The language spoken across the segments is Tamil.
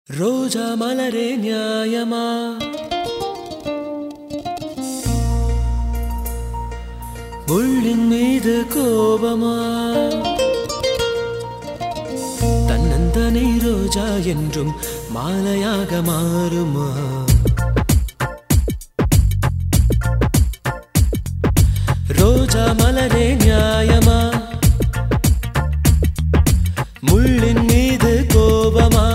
ரோஜா மலரே நியாயமா முள்ளின் மீது கோபமா தன்னந்தனை ரோஜா என்றும் மாலையாக மாறுமா ரோஜா மலரே நியாயமா முள்ளின் மீது கோபமா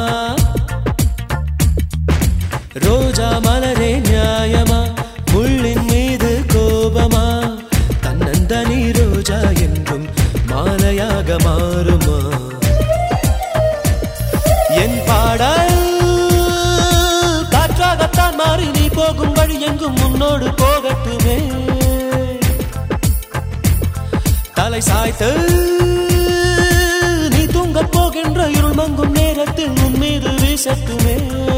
ரோஜா மலரே நியாயமா முள்ளின் மீது கோபமா தன்னந்தனி ரோஜா என்றும் மாலையாக மாறுமா என் பாடல் காற்றாகத்தான் மாறி நீ போகும் வழி எங்கும் முன்னோடு போகட்டுமே தலை சாய்த்து நீ தூங்கப் போகின்ற இருள் மங்கும் நேரத்தில் உன் மீது வீசட்டுமே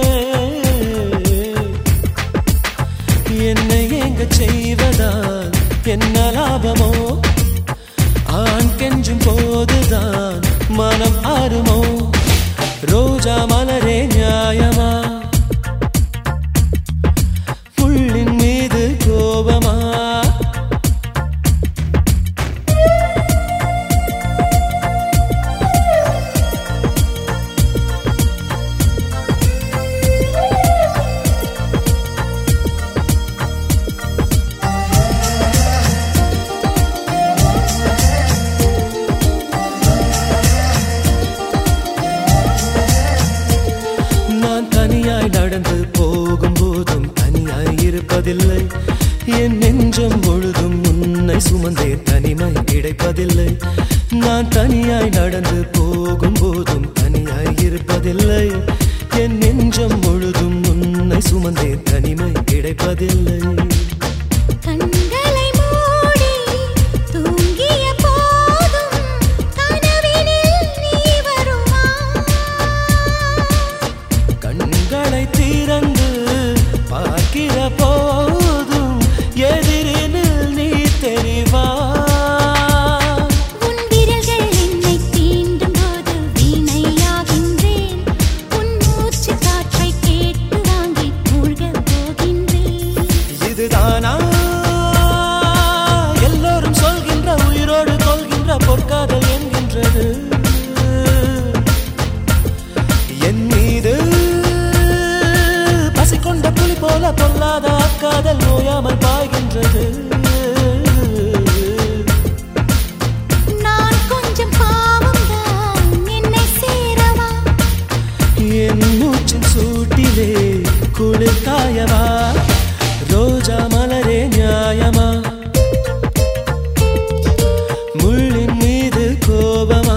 என்னை எங்க செய்வதால் என்ன லாபமோ ஆண் கெஞ்சும் போதுதான் மனம் ஆறுமோ ரோஜா மலரே நியாயமா புள்ளின் மீது கோபமா நான் தனியாய் நடந்து போகும் போதும் தனியாய் இருப்பதில்லை என் நெஞ்சம் முழுதும் உன்னை சுமந்தே தனிமை கிடைப்பதில்லை நான் தனியாய் நடந்து போகும் போதும் தனியாய் இருப்பதில்லை என் நெஞ்சம் முழுதும் உன்னை சுமந்தே தனிமை கிடைப்பதில்லை கண்களை மூடி தூங்கிய போதும் கனவினில் நீ வருமா கண்களை திறந்து பார்க்கிற போதும் எதிரினில் நீ தெரிவா உன் விரல்கள் என்னை தீண்டும் போது வீணையாகின்றேன் உன் மூச்சு காற்றை கேட்டு வாங்கி மூழ்கப் போகின்றேன் இதுதானா எல்லோரும் சொல்கின்ற உயிரோடு கொள்கின்ற பொற்காதல் என்கின்றது என் மீது பசி கொண்ட புலி போல பொல்லாத அக்காதல் ஓயாமல் பாய்கின்றது நான் கொஞ்சம் பாவம்தான் என்னை சேரவா என் மூச்சின் சூட்டிலே குளிர் காயவா ரோஜா மலரே நியாயமா முள்ளின் மீது கோபமா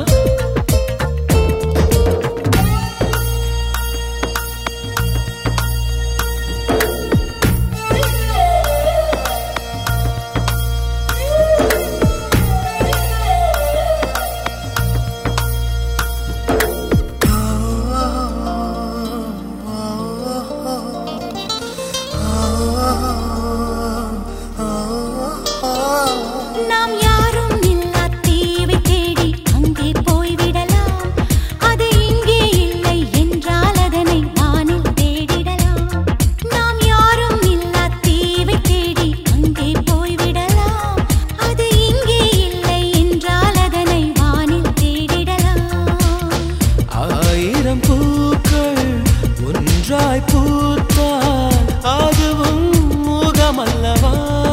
நாம் யாரும் இல்லா தீவை தேடி அங்கே போய்விடலாம் அது இங்கே இல்லை என்றால் அதனை வானில் தேடிடலாம் நாம் யாரும் இல்லா தீவை தேடி அங்கே போய்விடலாம் அது இங்கே இல்லை என்றால் அதனை வானில் தேடிடலாம் ஆயிரம் பூக்கள் ஒன்றாய் பூத்தால் அதுவும் முகமல்லவா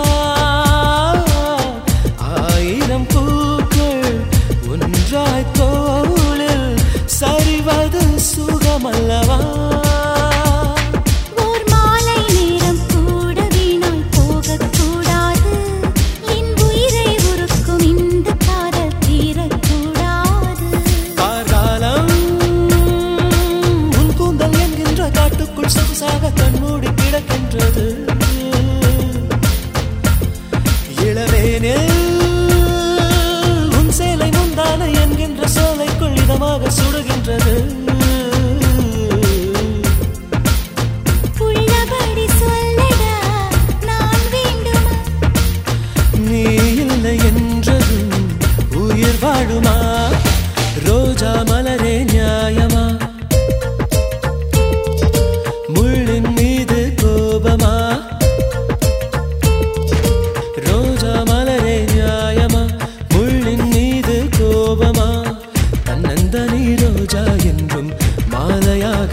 ஆயிரம் பூக்கள் ஒன்றாய் தோளில் சரிவது சுகமல்லவா ஓர் மாலை நேரம் கூட வீணாய் போகக்கூடாது என் உயிரை உருக்கும் இந்த காதல் தீரக்கூடாது கார்காலம் உன் கூந்தல் என்கின்ற காட்டுக்குள் சொகுசாக கண்மூடி கிடக்கின்றது இளவேனில் உன் சேலை முந்தான என்கின்ற சோலைக்குள் இதமாக சுடுகின்றது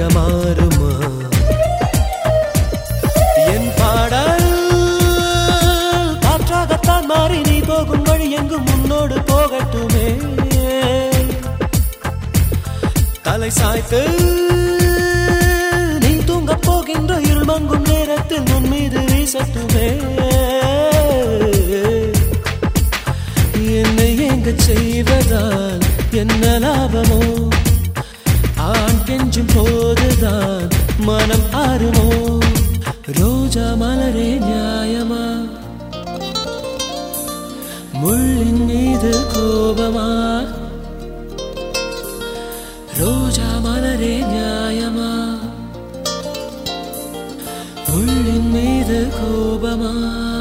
மாறுமா என் பாடல் காற்றாகத்தான் மாறி நீ போகும் வழி எங்கும் முன்னோடு போகட்டுமே தலை சாய்த்து நீ தூங்கப் போகின்ற இருள் மங்கும் நேரத்தில் உன் மீது வீசட்டுமே என்னை எங்க செய்வதால் என்ன லாபமோ ஆண் கெஞ்சும் போதுதான் மனம் ஆறுமோ ரோஜா மலரே நியாயமா முள்ளின் மீது கோபமா ரோஜா மலரே நியாயமா முள்ளின் மீது கோபமா